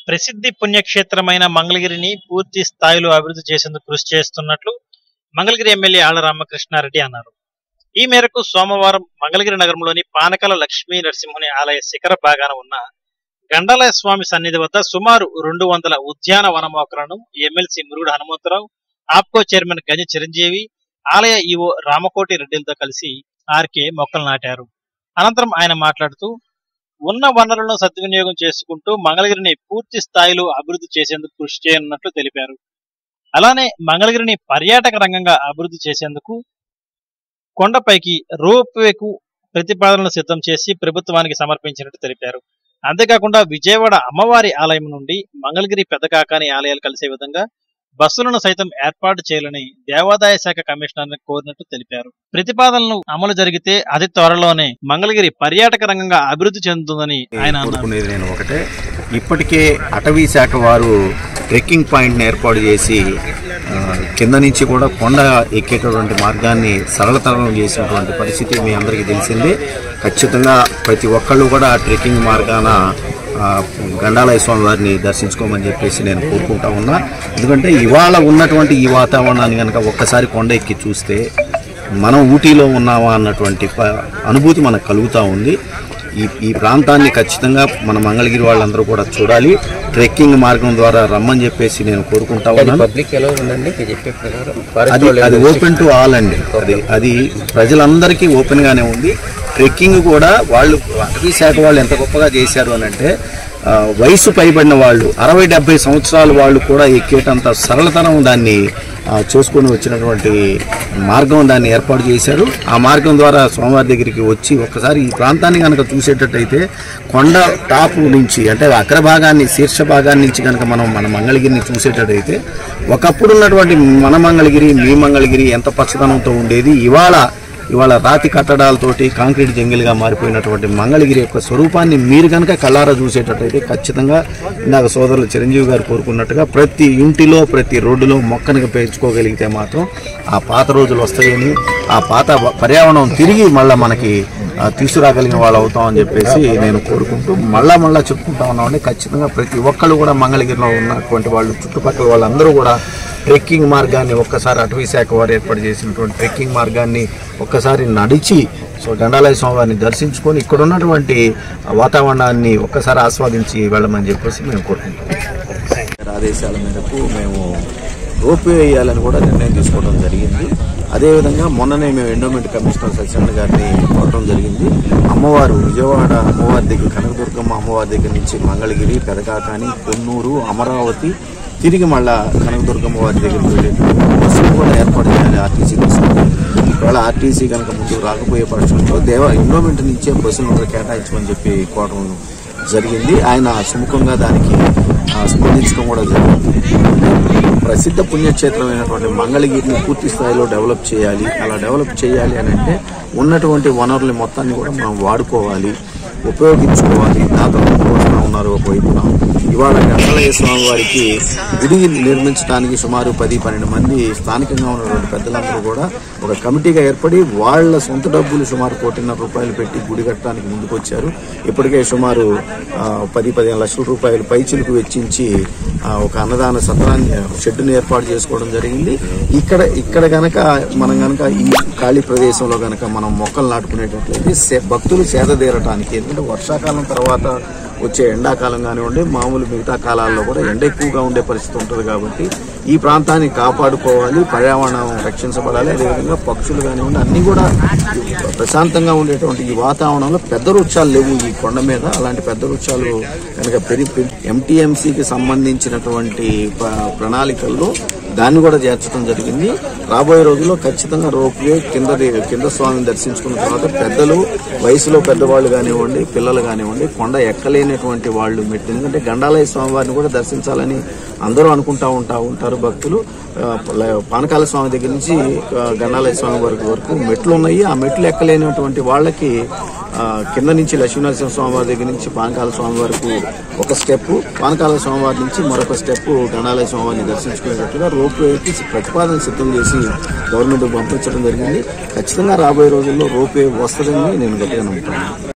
ప్రసిద్ధి పుణ్యక్షేత్రమైన మంగళగిరిని పూర్తి స్థాయిలో అభివృద్ధి చేసేందుకు కృషి చేస్తున్నట్లు మంగళగిరి ఎమ్మెల్యే ఆళ్ల రామకృష్ణారెడ్డి అన్నారు ఈ మేరకు సోమవారం మంగళగిరి నగరంలోని పానకల లక్ష్మీ నరసింహుని ఆలయ శిఖర భాగాన ఉన్న గండాలయ స్వామి సన్నిధి వద్ద సుమారు రెండు వందల ఉద్యాన వన మొక్కలను ఎమ్మెల్సీ మురుగుడు హనుమంతరావు ఆప్కో చైర్మన్ గజ చిరంజీవి ఆలయ ఈవో రామకోటి రెడ్డిలతో కలిసి ఆర్కే మొక్కలు నాటారు అనంతరం ఆయన మాట్లాడుతూ ఉన్న వనరులను సద్వినియోగం చేసుకుంటూ మంగళగిరిని పూర్తి స్థాయిలో అభివృద్ధి చేసేందుకు కృషి చేయనున్నట్లు తెలిపారు అలానే మంగళగిరిని పర్యాటక రంగంగా అభివృద్ధి చేసేందుకు కొండపైకి రోప్ వేకు ప్రతిపాదనలు సిద్ధం చేసి ప్రభుత్వానికి సమర్పించినట్టు తెలిపారు అంతేకాకుండా విజయవాడ అమ్మవారి ఆలయం నుండి మంగళగిరి పెద్దకాకాని ఆలయాలు కలిసే విధంగా బస్సులను సైతం ఏర్పాటు చేయాలని దేవాదాయ శాఖ కమిషనర్ కోరినట్టు తెలిపారు ప్రతిపాదనలు అమలు జరిగితే అతి త్వరలోనే మంగళగిరి పర్యాటక రంగంగా అభివృద్ధి చెందుతుందని ఆయన అన్నారు కోరుకునేది నేను ఒకటే ఇప్పటికే అటవీ శాఖ వారు ట్రెక్కింగ్ పాయింట్ని ఏర్పాటు చేసి ఆ, కింద నుంచి కూడా కొండ ఎక్కేటటువంటి మార్గాన్ని సరళతరం చేసినటువంటి పరిస్థితి మీ అందరికీ తెలిసిందే ఖచ్చితంగా ప్రతి ఒక్కళ్ళు కూడా ఆ ట్రెక్కింగ్ మార్గాన ఆ, గండాలయ స్వామి వారిని దర్శించుకోమని చెప్పేసి నేను కోరుకుంటా ఉన్నా ఎందుకంటే ఇవాళ ఉన్నటువంటి ఈ వాతావరణాన్ని కనుక ఒక్కసారి కొండ ఎక్కి చూస్తే మనం ఊటీలో ఉన్నామా అన్నటువంటి ప- అనుభూతి మనకు కలుగుతూ ఉంది ఈ ఈ ప్రాంతాన్ని ఖచ్చితంగా మన మంగళగిరి వాళ్ళందరూ కూడా చూడాలి ట్రెక్కింగ్ మార్గం ద్వారా రమ్మని చెప్పేసి నేను కోరుకుంటా ఉన్నాను పబ్లిక్ ఎలా ఉందండి మీరు చెప్పే ప్రకారం అది అది ఓపెన్ టు ఆల్ అండి అది అది ప్రజలందరికీ ఓపెన్ గానే ఉంది ట్రెక్కింగ్ కూడా వాళ్ళు అటవీ శాఖ వాళ్ళు ఎంత గొప్పగా చేశారు అని అంటే ఆ, వయసు పైబడిన వాళ్ళు అరవై డెబ్బై సంవత్సరాల వాళ్ళు కూడా ఎక్కేటంత సరళతనం దాన్ని ఆ, చేసుకొని వచ్చినటువంటి మార్గం దాన్ని ఏర్పాటు చేశారు ఆ మార్గం ద్వారా సోమవారి దగ్గరికి వచ్చి ఒక్కసారి ఈ ప్రాంతాన్ని కనుక చూసేటట్టయితే కొండ టాప్ నుంచి అంటే అగ్రభాగాన్ని శీర్ష భాగాన్ని నుంచి కనుక మనం మన మంగళగిరిని చూసేటట్టయితే ఒకప్పుడు ఉన్నటువంటి మన మంగళగిరి మీ మంగళగిరి ఎంత పచ్చదనంతో ఉండేది ఇవాళ ఇవాళ రాతి కట్టడాలతోటి కాంక్రీట్ జంగిల్గా మారిపోయినటువంటి మంగళగిరి యొక్క స్వరూపాన్ని మీరు కనుక కళ్ళారా చూసేటట్టయితే ఖచ్చితంగా ఇందాక సోదరులు చిరంజీవి గారు కోరుకున్నట్టుగా ప్రతి ఇంటిలో ప్రతి రోడ్డులో మొక్కను పెంచుకోగలిగితే మాత్రం ఆ పాత రోజులు వస్తాయని ఆ పాత పర్యావరణం తిరిగి మళ్ళీ మనకి ఆ, తీసుకురాగలిగిన వాళ్ళు అవుతామని చెప్పేసి నేను కోరుకుంటూ మళ్ళా మళ్ళా చెప్పుకుంటా ఉన్నామండి ఖచ్చితంగా ప్రతి ఒక్కళ్ళు కూడా మంగళగిరిలో ఉన్నటువంటి వాళ్ళు చుట్టుపక్కల వాళ్ళందరూ కూడా ట్రెక్కింగ్ మార్గాన్ని ఒక్కసారి అటవీ శాఖ వారు ఏర్పాటు చేసినటువంటి ట్రెక్కింగ్ మార్గాన్ని ఒక్కసారి నడిచి సో దండాలయ స్వామివారిని దర్శించుకొని ఇక్కడ ఉన్నటువంటి వాతావరణాన్ని ఒక్కసారి ఆస్వాదించి వెళ్ళమని చెప్పేసి మేము కోరుకుంటాం ఆదేశాల మేరకు మేము రోప్వే వేయాలని కూడా నిర్ణయం తీసుకోవడం జరిగింది అదేవిధంగా మొన్ననే మేము ఎండోమెంట్ కమిషనర్ సత్యనారాయణ గారిని కోరడం జరిగింది అమ్మవారు విజయవాడ అమ్మవారి దగ్గర కనకదుర్గమ్మ అమ్మవారి దగ్గర నుంచి మంగళగిరి పెదకాకాని కొన్నూరు అమరావతి తిరిగి మళ్ళా కనకదుర్గమ్మ వారి దగ్గరికి వెళ్ళే బస్సులు కూడా ఏర్పాటు చేయాలి ఆర్టీసీ బస్సులు ఒకవేళ ఆర్టీసీ కనుక ముందుకు రాకపోయే పక్షంలో దేవ ఎండోమెంట్ నుంచే బస్సులు కూడా కేటాయించమని చెప్పి కోరడం జరిగింది ఆయన సుముఖంగా దానికి ఆ, స్పందించడం కూడా జరిగింది ప్రసిద్ధ పుణ్యక్షేత్రమైనటువంటి మంగళగిరిని పూర్తి స్థాయిలో డెవలప్ చేయాలి అలా డెవలప్ చేయాలి అని అంటే ఉన్నటువంటి వనరుల మొత్తాన్ని కూడా మనం వాడుకోవాలి ఉపయోగించుకోవాలి దాతలు కోరుతా ఉన్నారు ఒకవైపున ఇవాళ గంగాలయ స్వామి వారికి గుడి నిర్మించడానికి సుమారు పది పన్నెండు మంది స్థానికంగా ఉన్నటువంటి పెద్దలందరూ కూడా ఒక కమిటీగా ఏర్పడి వాళ్ళ సొంత డబ్బులు సుమారు కోటిన్నర రూపాయలు పెట్టి గుడి కట్టడానికి ముందుకొచ్చారు ఇప్పటికే సుమారు ఆ, పది పదిహేను లక్షల రూపాయలు పైచిలకు వెచ్చించి ఆ, ఒక అన్నదాన సత్రాన్ని షెడ్డుని ఏర్పాటు చేసుకోవడం జరిగింది ఇక్కడ ఇక్కడ గనక మనం గనక ఈ ఖాళీ ప్రదేశంలో గనక మనం మొక్కలు నాటుకునేటట్లయితే సే- భక్తులు సేద తీరటానికి ఎందుకంటే వర్షాకాలం తర్వాత వచ్చే ఎండాకాలం కానివ్వండి మామూలు మిగతా కాలాల్లో కూడా ఎండ ఎక్కువగా ఉండే పరిస్థితి ఉంటుంది కాబట్టి ఈ ప్రాంతాన్ని కాపాడుకోవాలి పర్యావరణం రక్షించబడాలి అదేవిధంగా పక్షులు కానివ్వండి అన్ని కూడా ప్రశాంతంగా ఉండేటువంటి ఈ వాతావరణంలో పెద్ద వృక్షాలు లేవు ఈ కొండ మీద అలాంటి పెద్ద వృక్షాలు కనుక పెరిగి ఎంటీఎంసీకి సంబంధించినటువంటి ప్ర- ప్రణాళికల్లో దాన్ని కూడా చేర్చడం జరిగింది రాబోయే రోజుల్లో ఖచ్చితంగా రోప్వే కింద కింద స్వామిని దర్శించుకున్న తర్వాత పెద్దలు వయసులో పెద్దవాళ్ళు కానివ్వండి పిల్లలు కానివ్వండి కొండ ఎక్కలేనటువంటి వాళ్ళు మెట్టు ఎందుకంటే గండాలయ స్వామి వారిని కూడా దర్శించాలని అందరూ అనుకుంటా ఉంటా ఉంటారు భక్తులు ఆ, ప- పానకాల స్వామి దగ్గర నుంచి ఆ, గండాలయ స్వామి వరకు వరకు మెట్లు ఉన్నాయి ఆ మెట్లు ఎక్కలేనటువంటి వాళ్ళకి ఆ, కింద నుంచి లక్ష్మీనరసింహ స్వామి వారి దగ్గర నుంచి పానకాల స్వామి వరకు ఒక స్టెప్ పానకాల స్వామి వారి నుంచి మరొక స్టెప్ గణాలయ స్వామి వారిని దర్శించుకునేటట్టుగా రోప్ వేకి ప్రతిపాదన సిద్ధం చేసి గవర్నమెంట్ పంపించడం జరిగింది ఖచ్చితంగా రాబోయే రోజుల్లో రోప్ వే వస్తుందని నేను గట్టిగా నమ్ముతున్నాను